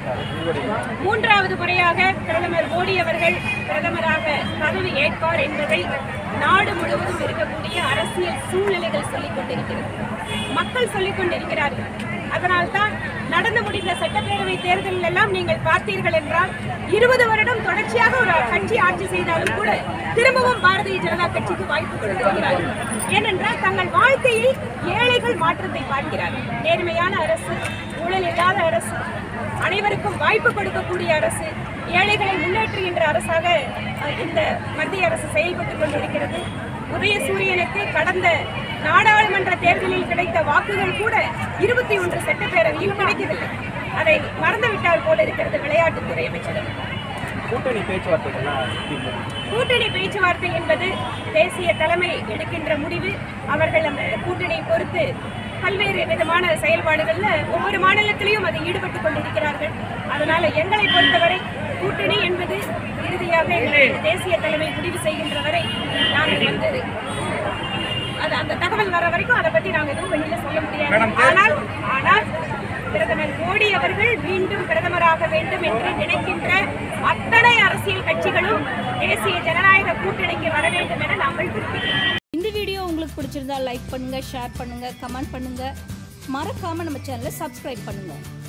மூன்றாவது முறையாக பிரதமர் மோடி அவர்கள் பிரதமராக பதவி ஏற்பார் என்பதை நாடு முழுவதும் இருக்கக்கூடிய அரசியல் சூழ்நிலைகள் சொல்லிக் கொண்டிருக்கிறது மக்கள் சொல்லிக் கொண்டிருக்கிறார்கள் அதனால்தான் நடந்து முடிந்த சட்டப்பேரவை தேர்தலில் எல்லாம் நீங்கள் பார்த்தீர்கள் என்றால் இருபது வருடம் தொடர்ச்சியாக ஒரு கட்சி ஆட்சி செய்தாலும் கூட திரும்பவும் பாரதிய ஜனதா கட்சிக்கு வாய்ப்பு கொடுத்திருக்கிறார்கள் ஏனென்றால் தங்கள் வாழ்க்கையில் ஏழைகள் மாற்றத்தை பார்க்கிறார்கள் நேர்மையான அரசு ஊழல் இல்லாத அரசு அனைவருக்கும் வாய்ப்பு கொடுக்கக்கூடிய அரசு ஏழைகளை முன்னேற்றுகின்ற அரசாக அஹ், இந்த மத்திய அரசு செயல்பட்டுக் கொண்டிருக்கிறது உதயசூரியனுக்கு கடந்த நாடாளுமன்ற தேர்தலில் கிடைத்த வாக்குகள் கூட இருபத்தி ஒன்று சட்டப்பேரவையில் கிடைக்கவில்லை அதை மறந்துவிட்டார் போல இருக்கிறது விளையாட்டுத்துறை அமைச்சர் கூட்டணி பேச்சுவார்த்தைகள்லாம் எப்படி போகுது? கூட்டணி பேச்சுவார்த்தை என்பது தேசிய தலைமை எடுக்கின்ற முடிவு அவர்கள் அந்த கூட்டணியை பொறுத்து பல்வேறு விதமான செயல்பாடுகள்ல ஒவ்வொரு மாநிலத்திலையும் அது ஈடுபட்டுக் கொண்டிருக்கிறார்கள் அதனால எங்களை பொறுத்தவரை கூட்டணி என்பது இறுதியாக எங்களுடைய தேசிய தலைமை முடிவு செய்கின்ற வரை நாங்கள் வந்து அது அந்த தகவல் வர வரைக்கும் அதை பத்தி நாங்க எதுவும் வெளியில சொல்ல முடியாது ஆனால் ஆனால் பிரதமர் மோடி அவர்கள் மீண்டும் பிரதமராக வேண்டும் என்று நினைக்கின்ற அத்தனை அரசியல் கட்சிகளும் தேசிய ஜனநாயக கூட்டணிக்கு வர வேண்டும் என நாங்கள் விரும்புகிறோம் இந்த வீடியோ உங்களுக்கு பிடிச்சிருந்தா லைக் பண்ணுங்க ஷேர் பண்ணுங்க கமெண்ட் பண்ணுங்க மறக்காம நம்ம சேனலை சப்ஸ்கிரைப் பண்ணுங்க